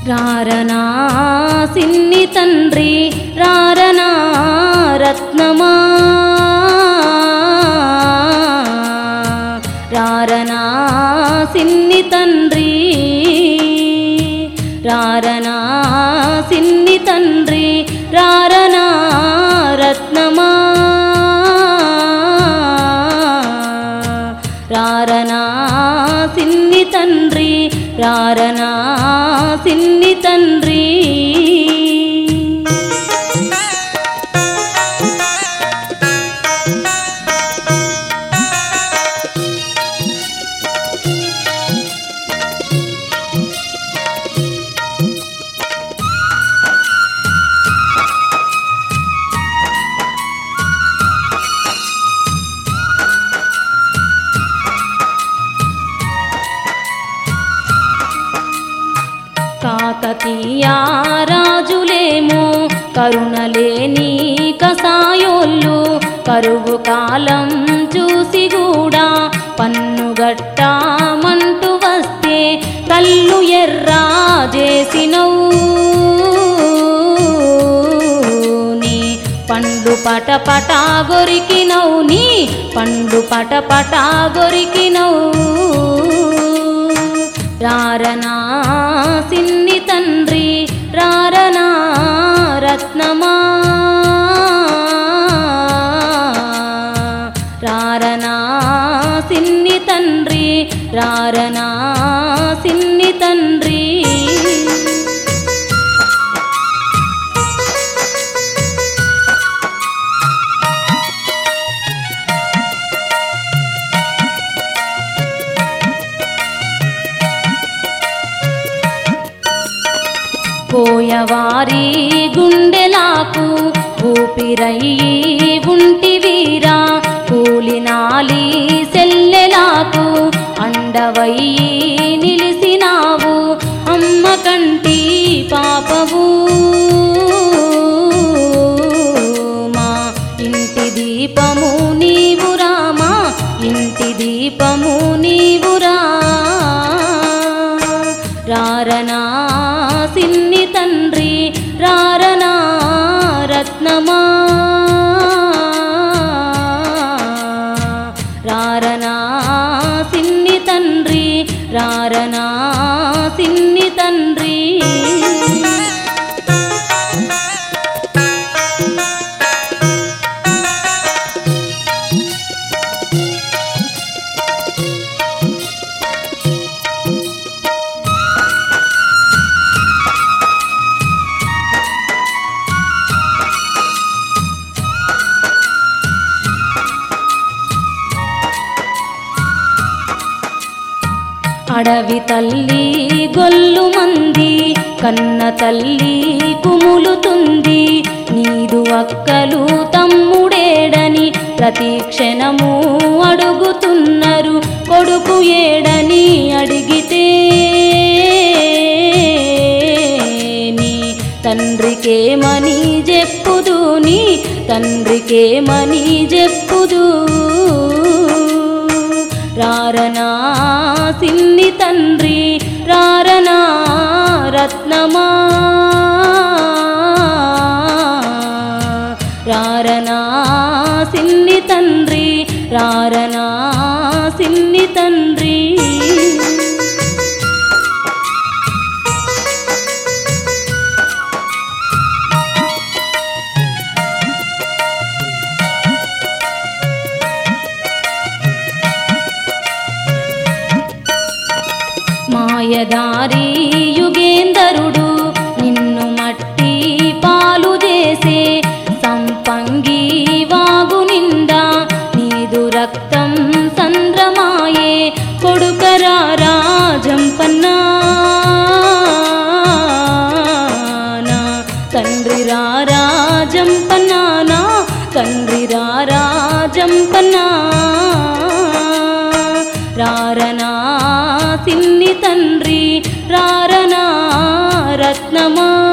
రారనా సిన్ని తండ్రి రారనా రత్నమా రారనా సిన్ని తండ్రి రారనా సిన్ని తండ్రి రారనా రత్నమా రారనా సిన్ని తండ్రి రారనా సిన్ని తండ్రి కాకతీయ రాజులేమో కరుణలేని కసాయోళ్ళు కరువు కాలం చూసి కూడా పన్నుగట్టామంటూ వస్తే కళ్ళు ఎర్రా చేసినవు నీ పండు పట పట గొరికినవు నీ పండు పట పట గొరికినవు రారనా సిన్ని తండ్రి రారనా రత్నమా రారనా సిన్ని తండ్రి రారనా సిన్ని తండ్రి పోయవారి గుండెలాకు ఊపిరయ్యి ఉంటివీరా కూలినాలి సెల్లెలాకు అండవయ్యి నిలిసినావు అమ్మ కంటి పాపవు మా ఇంటి దీపము నీవురా మా ఇంటి దీపము నీవురా రారనా సిన్ని తండ్రి రారనా రత్నమా రారనా సిన్ని తండ్రి రారనా సిన్ని తండ్రి అడవి తల్లి గొల్లు మంది కన్న తల్లి కుములుతుంది నీదు అక్కలు తమ్ముడేడని ప్రతి క్షణము అడుగుతున్నారు కొడుకు ఏడని అడిగితే నీ తండ్రికేమని చెప్పుదు నీ తండ్రికేమని చెప్పుదు రారనా సిన్ని తండ్రి రారనా రత్నమా రారనా సిన్ని తండ్రి రారనా సిన్ని తండ్రి మాయదారి యుగేందరుడు నిన్ను మట్టి పాలు చేసే సంపంగి వాగు నిండా నీదు రక్తం సంద్రమాయే కొడుకరా రాజంపన్నా నా తండ్రి రాజంపన్నా నా తండ్రి రాజంపన్నా రారనా సిన్ని తండ్రి రారనా రత్నమా